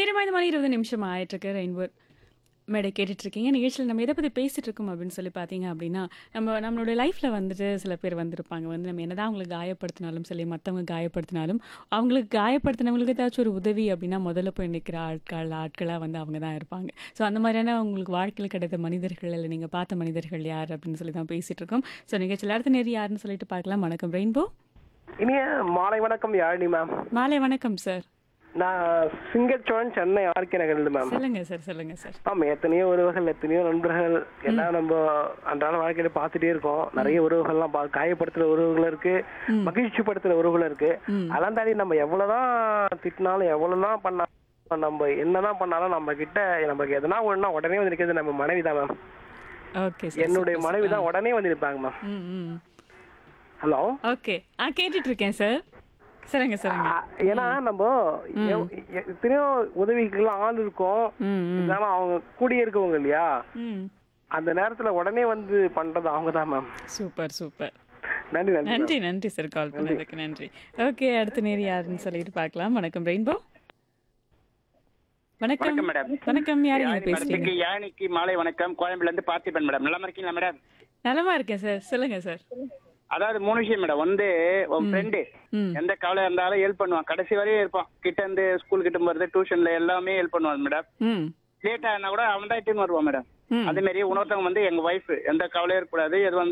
நேரமாக இந்த மாதிரி இருபது நிமிஷம் ஆயிட்டிருக்கு ரெயின்போ மேடை கேட்டுட்டு இருக்கீங்க நிகழ்ச்சியில் நம்ம எதை பற்றி பேசிட்டு இருக்கோம் அப்படின்னு சொல்லி பார்த்தீங்க அப்படின்னா நம்ம நம்மளோட லைஃப்பில் வந்துட்டு சில பேர் வந்திருப்பாங்க வந்து நம்ம என்னதான் அவங்களுக்கு காயப்படுத்தினாலும் சரி மற்றவங்க காயப்படுத்தினாலும் அவங்களுக்கு காயப்படுத்தினவங்களுக்கு ஏதாச்சும் ஒரு உதவி அப்படின்னா முதல்ல போய் நிற்கிற ஆட்கள் ஆட்களாக வந்து அவங்க தான் இருப்பாங்க ஸோ அந்த மாதிரியான உங்களுக்கு வாழ்க்கையில் கிடைத்த மனிதர்கள் இல்லை நீங்கள் பார்த்த மனிதர்கள் யார் அப்படின்னு சொல்லி தான் பேசிட்டு இருக்கோம் ஸோ நிகழ்ச்சியில் அடுத்த நேரம் யாருன்னு சொல்லிட்டு பார்க்கலாம் வணக்கம் ரெயின்போ இனிய மாலை வணக்கம் யாழினி மேம் மாலை வணக்கம் சார் நான் சிங்கச்சோழன் சென்னை ஆர்கே நகர்ல மேம் சொல்லுங்க சார் சொல்லுங்க சார் மேம் எத்தனையோ உறவுகள் எத்தனையோ நண்பர்கள் எல்லாம் நம்ம அன்றாட வாழ்க்கையில பார்த்துட்டே இருக்கோம் நிறைய உறவுகள்லாம் பா- காயப்படுத்துற உறவுகள் இருக்கு மகிழ்ச்சி படுத்துற உறவுகள் இருக்கு அதெல்லாம் தாண்டி நம்ம எவ்வளவுதான் திட்டினாலும் எவ்வளவுதான் பண்ணாலும் நம்ம என்னதான் பண்ணாலும் நம்ம கிட்ட நமக்கு எதனா ஒண்ணுனா உடனே வந்து நிக்கிறது நம்ம மனைவி தான் மேம் ஓகே சார் என்னுடைய மனைவி தான் உடனே வந்து நிற்பாங்க மேம் ம் ம் ஹலோ ஓகே ஆ கேட்டுட்டு இருக்கேன் சார் சரிங்க சரிங்க ஏன்னா நம்ம எவ்- எ- எத்தனையோ உதவிக்கெல்லாம் ஆள் இருக்கோம் ம் ம் இருந்தாலும் அவங்க கூடிய இருக்கவங்க இல்லையா ம் அந்த நேரத்துல உடனே வந்து பண்றது அவங்க தான் மேம் சூப்பர் சூப்பர் நன்றி நன்றி நன்றி நன்றி சார் கால் பண்ணதுக்கு நன்றி ஓகே அடுத்த நேரம் யாருன்னு சொல்லிட்டு பார்க்கலாம் வணக்கம் ரெயின்போ வணக்கம் வணக்கம் மேடம். வணக்கம் யார் நீங்க யாழினி பேசுறீங்க மேடத்துக்கு யாழினிக்கு மாலை வணக்கம் கோயம்புல இருந்து பார்த்திபன் மேடம் நல்லா இருக்கீங்களா மேடம் நலமா இருக்கேன் சார் சொல்லுங்க சார் அதாவது மூணு விஷயம் மேடம் வந்து உன் ஃப்ரெண்டு ம் எந்த கவலை இருந்தாலும் ஹெல்ப் பண்ணுவான் கடைசி வரையும் இருப்பான் கிட்ட இருந்து ஸ்கூல் கிட்ட போறது டியூஷன்ல எல்லாமே ஹெல்ப் பண்ணுவான் மேடம் ம் லேட் ஆனா கூட அவன் தான் இட்டுன்னு வருவான் மேடம் ம். அதே மாதிரி இன்னொருத்தவங்க வந்து எங்க ஒய்ஃப் எந்த கவலையும் இருக்கக்கூடாது எது வந்தாலும்